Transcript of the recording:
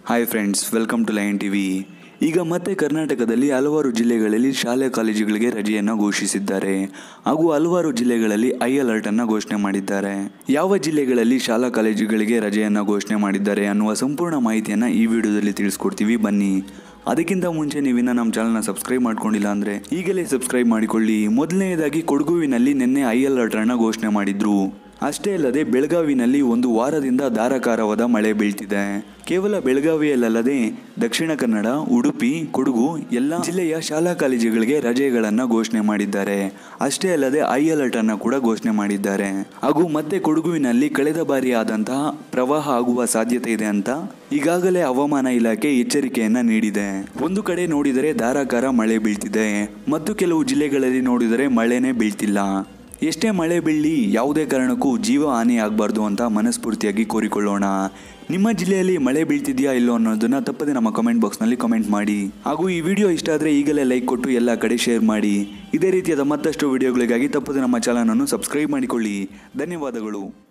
hi friends welcome to line TV ಈಗ ಮತ್ತೆ ಕರ್ನಾಟಕದಲ್ಲಿ ಹಲವಾರು ಜಿಲ್ಲೆಗಳಲ್ಲಿ ಶಾಲೆ ಕಾಲೇಜುಗಳಿಗೆ ರಜೆಯನ್ನು ಘೋಷಿಸಿದ್ದಾರೆ ಹಾಗೂ ಹಲವಾರು ಜಿಲ್ಲೆಗಳಲ್ಲಿ ಐ ಅಲರ್ಟ್ ಅನ್ನು ಘೋಷಣೆ ಮಾಡಿದ್ದಾರೆ ಯಾವ ಜಿಲ್ಲೆಗಳಲ್ಲಿ ಶಾಲಾ ಕಾಲೇಜುಗಳಿಗೆ ರಜೆಯನ್ನು ಘೋಷಣೆ ಮಾಡಿದ್ದಾರೆ ಅನ್ನುವ ಸಂಪೂರ್ಣ ಮಾಹಿತಿಯನ್ನು ಈ ವಿಡಿಯೋದಲ್ಲಿ ತಿಳಿಸ್ಕೊಡ್ತೀವಿ ಬನ್ನಿ ಅದಕ್ಕಿಂತ ಮುಂಚೆ ನೀವಿನ್ನ ನಮ್ಮ ಚಾನಲ್ನ ಸಬ್ಸ್ಕ್ರೈಬ್ ಮಾಡ್ಕೊಂಡಿಲ್ಲ ಅಂದರೆ ಈಗಲೇ ಸಬ್ಸ್ಕ್ರೈಬ್ ಮಾಡಿಕೊಳ್ಳಿ ಮೊದಲನೆಯದಾಗಿ ಕೊಡಗುವಿನಲ್ಲಿ ನಿನ್ನೆ ಐ ಅಲರ್ಟ್ ಅನ್ನು ಘೋಷಣೆ ಮಾಡಿದ್ರು ಅಷ್ಟೇ ಅಲ್ಲದೆ ಬೆಳಗಾವಿನಲ್ಲಿ ಒಂದು ವಾರದಿಂದ ಧಾರಾಕಾರವಾದ ಮಳೆ ಬೀಳ್ತಿದೆ ಕೇವಲ ಬೆಳಗಾವಿಯಲ್ಲದೆ ದಕ್ಷಿಣ ಕನ್ನಡ ಉಡುಪಿ ಕೊಡಗು ಎಲ್ಲ ಜಿಲ್ಲೆಯ ಶಾಲಾ ಕಾಲೇಜುಗಳಿಗೆ ರಜೆಗಳನ್ನು ಘೋಷಣೆ ಮಾಡಿದ್ದಾರೆ ಅಷ್ಟೇ ಅಲ್ಲದೆ ಐ ಅಲರ್ಟ್ ಅನ್ನು ಕೂಡ ಘೋಷಣೆ ಮಾಡಿದ್ದಾರೆ ಹಾಗೂ ಮತ್ತೆ ಕೊಡಗುವಿನಲ್ಲಿ ಕಳೆದ ಬಾರಿ ಆದಂತಹ ಪ್ರವಾಹ ಆಗುವ ಸಾಧ್ಯತೆ ಇದೆ ಅಂತ ಈಗಾಗಲೇ ಹವಾಮಾನ ಇಲಾಖೆ ಎಚ್ಚರಿಕೆಯನ್ನ ನೀಡಿದೆ ಒಂದು ಕಡೆ ನೋಡಿದರೆ ಧಾರಾಕಾರ ಮಳೆ ಬೀಳ್ತಿದೆ ಮತ್ತು ಕೆಲವು ಜಿಲ್ಲೆಗಳಲ್ಲಿ ನೋಡಿದರೆ ಮಳೆನೇ ಬೀಳ್ತಿಲ್ಲ ಎಷ್ಟೇ ಮಳೆ ಬೀಳಿ ಯಾವುದೇ ಕಾರಣಕ್ಕೂ ಜೀವ ಹಾನಿ ಆಗಬಾರ್ದು ಅಂತ ಮನಸ್ಫೂರ್ತಿಯಾಗಿ ಕೋರಿಕೊಳ್ಳೋಣ ನಿಮ್ಮ ಜಿಲ್ಲೆಯಲ್ಲಿ ಮಳೆ ಬೀಳ್ತಿದೆಯಾ ಇಲ್ಲೋ ಅನ್ನೋದನ್ನ ತಪ್ಪದೆ ನಮ್ಮ ಕಮೆಂಟ್ ಬಾಕ್ಸ್ನಲ್ಲಿ ಕಮೆಂಟ್ ಮಾಡಿ ಹಾಗೂ ಈ ವಿಡಿಯೋ ಇಷ್ಟ ಆದರೆ ಈಗಲೇ ಲೈಕ್ ಕೊಟ್ಟು ಎಲ್ಲ ಕಡೆ ಶೇರ್ ಮಾಡಿ ಇದೇ ರೀತಿಯಾದ ಮತ್ತಷ್ಟು ವಿಡಿಯೋಗಳಿಗಾಗಿ ತಪ್ಪದೆ ನಮ್ಮ ಚಾನಲನ್ನು ಸಬ್ಸ್ಕ್ರೈಬ್ ಮಾಡಿಕೊಳ್ಳಿ ಧನ್ಯವಾದಗಳು